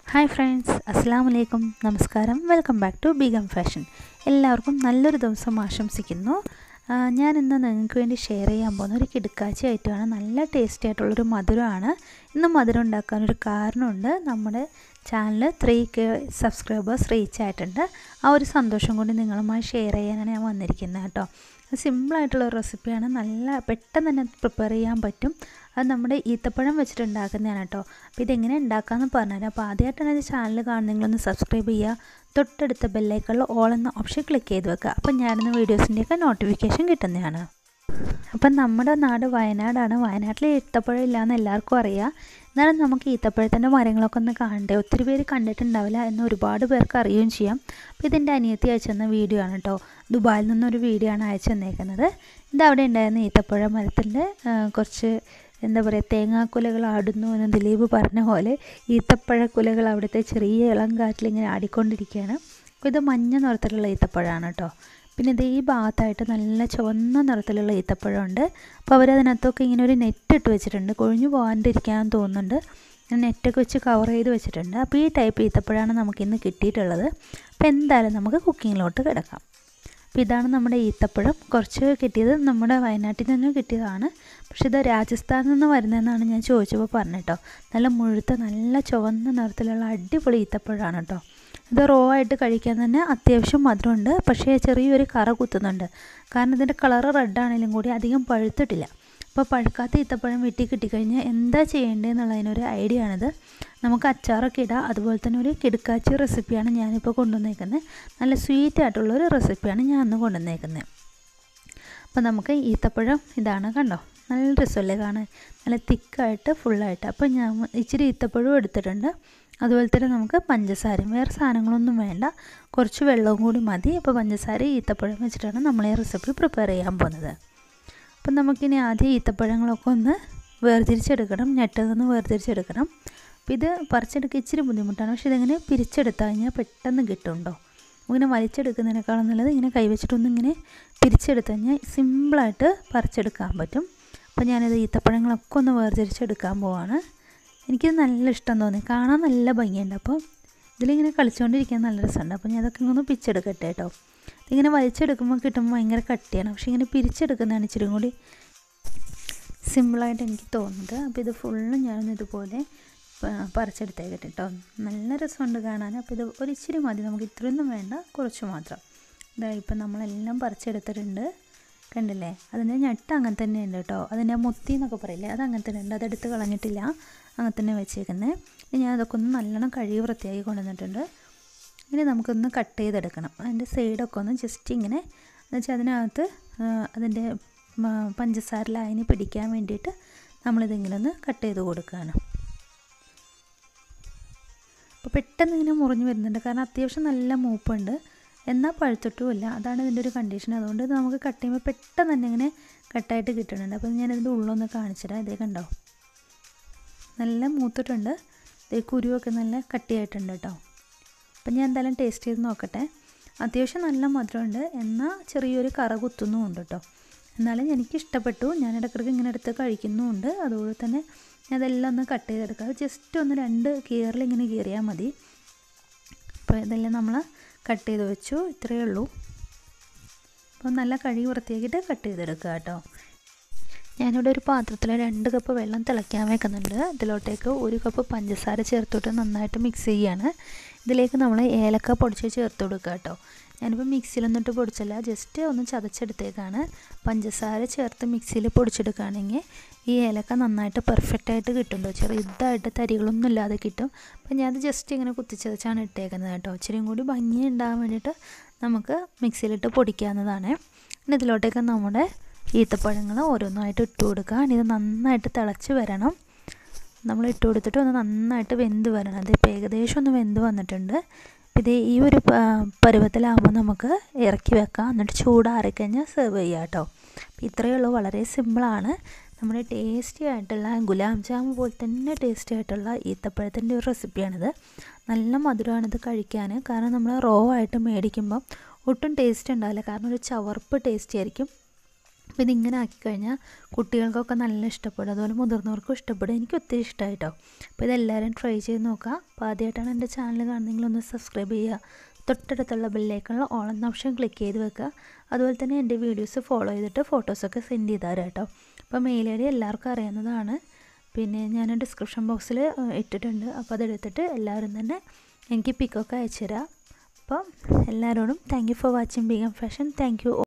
hi friends അസ്സാം വലൈക്കും നമസ്കാരം welcome back to Begum fashion എല്ലാവർക്കും നല്ലൊരു ദിവസം ആശംസിക്കുന്നു ആ, ഞാൻ ഇന്ന് നിങ്ങൾക്ക് വേണ്ടി ഷെയർ ചെയ്യാൻ പോകുന്ന ഒരു കിടുക്കാച്ചി ആയിട്ടാണ് നല്ല ടേസ്റ്റി ആയിട്ടുള്ളൊരു മധുരമാണ് ഇന്ന് മധുരം ഉണ്ടാക്കാനൊരു കാരണമുണ്ട് നമ്മുടെ channel three K subscribers reach ആയിട്ടുണ്ട് ആ ഒരു സന്തോഷം കൊണ്ട് നിങ്ങളുമായി ഷെയർ ചെയ്യാനാണ് ഞാൻ വന്നിരിക്കുന്നത് കേട്ടോ സിമ്പിളായിട്ടുള്ള ഒരു റെസിപ്പിയാണ് നല്ല പെട്ടെന്ന് തന്നെ പ്രിപ്പയർ ചെയ്യാൻ പറ്റും അത് നമ്മുടെ ഈത്തപ്പഴം വെച്ചിട്ട് ഉണ്ടാക്കുന്നതാണ് കേട്ടോ അപ്പോൾ ഇതെങ്ങനെ ഉണ്ടാക്കാമെന്ന് പറഞ്ഞുതരാം അപ്പോൾ ആദ്യമായിട്ടാണ് എൻ്റെ ചാനൽ കാണുന്നത് നിങ്ങളൊന്ന് സബ്സ്ക്രൈബ് ചെയ്യുക തൊട്ടടുത്ത ബെല്ലൈക്കുള്ള ഓൾ എന്ന ഓപ്ഷൻ ക്ലിക്ക് ചെയ്ത് വെക്കുക അപ്പോൾ ഞാനിന്ന് വീഡിയോസിൻ്റെയൊക്കെ നോട്ടിഫിക്കേഷൻ കിട്ടുന്നതാണ് അപ്പം നമ്മുടെ നാട് വയനാടാണ് വയനാട്ടിൽ ഈത്തപ്പഴം ഇല്ലയെന്ന് എല്ലാവർക്കും അറിയാം എന്നാലും നമുക്ക് ഈത്തപ്പഴത്തിൻ്റെ മരങ്ങളൊക്കെ ഒന്ന് കാണണ്ടേ ഒത്തിരി പേര് കണ്ടിട്ടുണ്ടാവില്ല എന്ന് ഒരുപാട് പേർക്ക് അറിയുകയും ചെയ്യാം അപ്പോൾ ഇതിൻ്റെ അനിയത്തി അയച്ചു തന്ന വീഡിയോ ആണ് കേട്ടോ ദുബായിൽ നിന്നൊരു വീഡിയോ ആണ് അയച്ചു തന്നേക്കുന്നത് ഇതവിടെ ഉണ്ടായിരുന്ന ഈത്തപ്പഴ മരത്തിൻ്റെ കുറച്ച് എന്താ പറയുക തേങ്ങാക്കുലകൾ ആടുന്നു എന്ന് ദിലീപ് പറഞ്ഞ പോലെ ഈത്തപ്പഴക്കുലകൾ അവിടുത്തെ ചെറിയ ഇളം കാറ്റിലിങ്ങനെ ആടിക്കൊണ്ടിരിക്കുകയാണ് അപ്പോൾ ഇത് മഞ്ഞ നിറത്തിലുള്ള ഈത്തപ്പഴമാണ് കേട്ടോ പിന്നെ ഇത് ഈ ഭാഗത്തായിട്ട് നല്ല ചുവന്ന നിറത്തിലുള്ള ഈത്തപ്പഴമുണ്ട് അപ്പോൾ അവരതിനകത്തൊക്കെ ഇങ്ങനെ ഒരു നെറ്റ് ഇട്ട് വെച്ചിട്ടുണ്ട് കൊഴിഞ്ഞു പോകാണ്ടിരിക്കാൻ തോന്നുന്നുണ്ട് നെറ്റൊക്കെ വെച്ച് കവർ ചെയ്ത് വെച്ചിട്ടുണ്ട് അപ്പോൾ ഈ ടൈപ്പ് ഈത്തപ്പഴമാണ് നമുക്കിന്ന് കിട്ടിയിട്ടുള്ളത് അപ്പോൾ എന്തായാലും നമുക്ക് കുക്കിങ്ങിലോട്ട് കിടക്കാം അപ്പോൾ ഇതാണ് നമ്മുടെ ഈത്തപ്പഴം കുറച്ച് കിട്ടിയത് നമ്മുടെ വയനാട്ടിൽ നിന്ന് കിട്ടിയതാണ് പക്ഷേ ഇത് രാജസ്ഥാനിൽ നിന്ന് വരുന്നതെന്നാണ് ഞാൻ ചോദിച്ചപ്പോൾ പറഞ്ഞിട്ടോ നല്ല മുഴുത്ത നല്ല ചുവന്ന നിറത്തിലുള്ള അടിപൊളി ഈത്തപ്പഴമാണ് കേട്ടോ ഇത് റോ ആയിട്ട് കഴിക്കാൻ തന്നെ അത്യാവശ്യം മധുരമുണ്ട് പക്ഷേ ചെറിയൊരു കറ കുത്തുന്നുണ്ട് കാരണം ഇതിൻ്റെ കളറ് റെഡ് ആണെങ്കിലും കൂടി അധികം പഴുത്തിട്ടില്ല അപ്പോൾ പഴുക്കാത്ത ഈത്തപ്പഴം വീട്ടിൽ കിട്ടിക്കഴിഞ്ഞാൽ എന്താ ചെയ്യേണ്ടതെന്നുള്ളതിനൊരു ഐഡിയ ആണിത് നമുക്ക് അച്ചാറൊക്കെ ഇടാം അതുപോലെ തന്നെ ഒരു കിടുക്കാച്ചി റെസിപ്പിയാണ് ഞാനിപ്പോൾ കൊണ്ടുവന്നേക്കുന്നത് നല്ല സ്വീറ്റ് ആയിട്ടുള്ളൊരു റെസിപ്പിയാണ് ഞാൻ അന്ന് കൊണ്ടുവന്നേക്കുന്നത് അപ്പോൾ നമുക്ക് ഈത്തപ്പഴം ഇതാണ് കണ്ടോ നല്ല രസമല്ലേ കാണാൻ നല്ല തിക്കായിട്ട് ഫുള്ളായിട്ട് അപ്പോൾ ഞാൻ ഇച്ചിരി ഈത്തപ്പഴവും എടുത്തിട്ടുണ്ട് അതുപോലെ തന്നെ നമുക്ക് പഞ്ചസാരയും വേറെ സാധനങ്ങളൊന്നും വേണ്ട കുറച്ച് വെള്ളവും കൂടി മതി അപ്പോൾ പഞ്ചസാര ഈത്തപ്പഴം വെച്ചിട്ടാണ് നമ്മൾ ഈ റെസിപ്പി പ്രിപ്പയർ ചെയ്യാൻ പോകുന്നത് അപ്പം നമുക്കിനി ആദ്യം ഈത്തപ്പഴങ്ങളൊക്കെ ഒന്ന് വേർതിരിച്ചെടുക്കണം ഞെട്ടിൽ നിന്ന് വേർതിരിച്ചെടുക്കണം അപ്പോൾ ഇത് പറിച്ചെടുക്കുക ഇച്ചിരി ബുദ്ധിമുട്ടാണ് പക്ഷേ ഇതിങ്ങനെ പിരിച്ചെടുത്തു കഴിഞ്ഞാൽ പെട്ടെന്ന് കിട്ടുന്നുണ്ടോ ഇങ്ങനെ വലിച്ചെടുക്കുന്നതിനേക്കാളും നല്ലത് ഇങ്ങനെ കൈവച്ചിട്ടൊന്ന് ഇങ്ങനെ പിരിച്ചെടുത്തു കഴിഞ്ഞാൽ സിമ്പിളായിട്ട് പറിച്ചെടുക്കാൻ പറ്റും അപ്പോൾ ഞാനിത് ഈത്തപ്പഴങ്ങളൊക്കെ ഒന്ന് വേർതിരിച്ചെടുക്കാൻ പോവാണ് എനിക്കിത് നല്ല ഇഷ്ടം തോന്നി കാണാൻ നല്ല ഭംഗിയുണ്ട് അപ്പോൾ ഇതിലിങ്ങനെ കളിച്ചുകൊണ്ടിരിക്കാൻ നല്ല രസമുണ്ട് അപ്പോൾ ഞാൻ അതൊക്കെ ഒന്ന് പിച്ചെടുക്കട്ടെ കേട്ടോ ഇതിങ്ങനെ വലിച്ചെടുക്കുമ്പോൾ കിട്ടുമ്പോൾ ഭയങ്കര കട്ടിയാണ് പക്ഷേ ഇങ്ങനെ പിരിച്ചെടുക്കുന്നതാണ് ഇച്ചിരി കൂടി സിമ്പിളായിട്ട് എനിക്ക് തോന്നുന്നത് അപ്പോൾ ഇത് ഫുള്ളും ഞാനൊന്ന് ഇതുപോലെ പറിച്ചെടുത്തേക്കട്ടെ കേട്ടോ നല്ല രസമുണ്ട് കാണാൻ അപ്പോൾ ഇത് ഒരു ഇച്ചിരി മതി നമുക്ക് ഇത്രയൊന്നും വേണ്ട കുറച്ച് മാത്രം ഇതാ ഇപ്പം നമ്മളെല്ലാം പറിച്ചെടുത്തിട്ടുണ്ട് കണ്ടില്ലേ അതിൻ്റെ ഞട്ട് അങ്ങനെ തന്നെ ഉണ്ട് കേട്ടോ അതിൻ്റെ മുത്തി എന്നൊക്കെ പറയില്ലേ അത് അങ്ങനെ തന്നെ ഉണ്ട് അതെടുത്ത് കളഞ്ഞിട്ടില്ല അങ്ങനെ തന്നെ വെച്ചേക്കുന്നത് ഇനി ഞാൻ അതൊക്കെ ഒന്ന് നല്ലോണം കഴുകി വൃത്തിയാക്കി കൊണ്ടുവന്നിട്ടുണ്ട് ഇനി നമുക്കൊന്ന് കട്ട് ചെയ്തെടുക്കണം അതിൻ്റെ സൈഡൊക്കെ ഒന്ന് ജസ്റ്റ് ഇങ്ങനെ എന്നുവെച്ചാൽ അതിനകത്ത് അതിൻ്റെ പഞ്ചസാര ലായനി പിടിക്കാൻ വേണ്ടിയിട്ട് നമ്മളിതിങ്ങനെ ഒന്ന് കട്ട് ചെയ്ത് കൊടുക്കുകയാണ് അപ്പോൾ പെട്ടെന്ന് ഇങ്ങനെ മുറിഞ്ഞ് വരുന്നുണ്ട് കാരണം അത്യാവശ്യം നല്ല മൂപ്പുണ്ട് എന്നാൽ പഴുത്തിട്ടുമില്ല അതാണ് ഇതിൻ്റെ ഒരു കണ്ടീഷൻ അതുകൊണ്ട് ഇത് നമുക്ക് കട്ട് ചെയ്യുമ്പോൾ പെട്ടെന്ന് തന്നെ ഇങ്ങനെ കട്ടായിട്ട് കിട്ടുന്നുണ്ട് അപ്പോൾ ഞാൻ ഇതിൻ്റെ ഉള്ളൊന്ന് കാണിച്ചിടാം ഇതേ കണ്ടോ നല്ല മൂത്തിട്ടുണ്ട് ഇതേ കുരുവൊക്കെ നല്ല കട്ടിയായിട്ടുണ്ട് കേട്ടോ അപ്പം ഞാൻ എന്തായാലും ടേസ്റ്റ് ചെയ്ത് നോക്കട്ടെ അത്യാവശ്യം നല്ല മധുരമുണ്ട് എന്നാൽ ചെറിയൊരു കറ കുത്തുന്നുമുണ്ട് കേട്ടോ എന്നാലും എനിക്ക് ഇഷ്ടപ്പെട്ടു ഞാൻ ഇടയ്ക്കിടയ്ക്ക് ഇങ്ങനെ എടുത്ത് കഴിക്കുന്നുമുണ്ട് അതുപോലെ തന്നെ ഞാൻ അതെല്ലാം ഒന്ന് കട്ട് ചെയ്തെടുക്കുക ജസ്റ്റ് ഒന്ന് രണ്ട് കീറിൽ ഇങ്ങനെ കീറിയാൽ മതി അപ്പോൾ ഇതെല്ലാം നമ്മൾ കട്ട് ചെയ്ത് വെച്ചു ഇത്രയേ ഉള്ളൂ അപ്പോൾ നല്ല കഴുകി വൃത്തിയാക്കിയിട്ട് കട്ട് ചെയ്തെടുക്കുക കേട്ടോ ഞാനിവിടെ ഒരു പാത്രത്തിൽ രണ്ട് കപ്പ് വെള്ളം തിളയ്ക്കാൻ വെക്കുന്നുണ്ട് ഇതിലോട്ടേക്ക് ഒരു കപ്പ് പഞ്ചസാര ചേർത്തിട്ട് നന്നായിട്ട് മിക്സ് ചെയ്യാണ് ഇതിലേക്ക് നമ്മൾ ഏലക്ക പൊടിച്ച് ചേർത്ത് കൊടുക്കുക കേട്ടോ ഞാനിപ്പോൾ മിക്സിയിലൊന്നിട്ട് പൊടിച്ചല്ല ജസ്റ്റ് ഒന്ന് ചതച്ചെടുത്തേക്കാണ് പഞ്ചസാര ചേർത്ത് മിക്സിയിൽ പൊടിച്ചെടുക്കുകയാണെങ്കിൽ ഈ ഏലക്ക നന്നായിട്ട് പെർഫെക്റ്റായിട്ട് കിട്ടുമല്ലോ ചെറുതായിട്ട് തരികളൊന്നും ഇല്ലാതെ കിട്ടും അപ്പോൾ ഞാനത് ജസ്റ്റ് ഇങ്ങനെ കുത്തിച്ചതച്ചാണ് ഇട്ടേക്കുന്നത് കേട്ടോ ഇച്ചിരിയും കൂടി ഭംഗി ഉണ്ടാകാൻ വേണ്ടിയിട്ട് നമുക്ക് മിക്സിയിലിട്ട് പൊടിക്കാവുന്നതാണ് പിന്നെ ഇതിലോട്ടേക്ക് നമ്മുടെ ഈത്തപ്പഴങ്ങൾ ഓരോന്നായിട്ട് ഇട്ട് കൊടുക്കുക ഇത് നന്നായിട്ട് തിളച്ച് വരണം നമ്മൾ ഇട്ട് കൊടുത്തിട്ട് ഒന്ന് നന്നായിട്ട് വെന്ത് വരണം അതിപ്പോൾ ഏകദേശം ഒന്ന് വെന്ത് വന്നിട്ടുണ്ട് ഇത് ഈ ഒരു പരുവത്തിലാകുമ്പോൾ നമുക്ക് ഇറക്കി വെക്കാം എന്നിട്ട് ചൂടാറിക്കഴിഞ്ഞാൽ സെർവ് ചെയ്യാം കേട്ടോ ഇത്രയേ ഉള്ളൂ വളരെ സിമ്പിളാണ് നമ്മുടെ ടേസ്റ്റി ആയിട്ടുള്ള ഗുലാബ് ജാമു പോലെ തന്നെ ടേസ്റ്റി ആയിട്ടുള്ള ഈത്തപ്പഴത്തിൻ്റെ ഒരു റെസിപ്പിയാണിത് നല്ല മധുരമാണിത് കഴിക്കാൻ കാരണം നമ്മൾ റോ ആയിട്ട് മേടിക്കുമ്പം ഒട്ടും ടേസ്റ്റ് ഉണ്ടാവില്ല കാരണം ഒരു ചവർപ്പ് ടേസ്റ്റ് ആയിരിക്കും അപ്പോൾ ഇതിങ്ങനെ ആക്കി കഴിഞ്ഞാൽ കുട്ടികൾക്കൊക്കെ നല്ല ഇഷ്ടപ്പെടും അതുപോലെ മുതിർന്നവർക്കും ഇഷ്ടപ്പെടും എനിക്ക് ഒത്തിരി ഇഷ്ടമായി കേട്ടോ അപ്പോൾ ഇതെല്ലാവരും ട്രൈ ചെയ്ത് നോക്കുക അപ്പോൾ ആദ്യമായിട്ടാണ് എൻ്റെ ചാനൽ കാണുന്നതെങ്കിൽ ഒന്ന് സബ്സ്ക്രൈബ് ചെയ്യുക തൊട്ടടുത്തുള്ള ബെല്ലേക്കുള്ള ഓൾ എന്ന ഓപ്ഷൻ ക്ലിക്ക് ചെയ്ത് വെക്കുക അതുപോലെ തന്നെ എൻ്റെ വീഡിയോസ് ഫോളോ ചെയ്തിട്ട് ഫോട്ടോസൊക്കെ സെൻഡ് ചെയ്ത് തരാം കേട്ടോ അപ്പോൾ മെയിൽ ഐ ഡി എല്ലാവർക്കും അറിയാവുന്നതാണ് പിന്നെ ഞാൻ ഡിസ്ക്രിപ്ഷൻ ബോക്സിൽ ഇട്ടിട്ടുണ്ട് അപ്പോൾ അതെടുത്തിട്ട് എല്ലാവരും തന്നെ എനിക്ക് പിക്കൊക്കെ അയച്ചു തരാം അപ്പം എല്ലാവരോടും thank you for watching Begum fashion thank U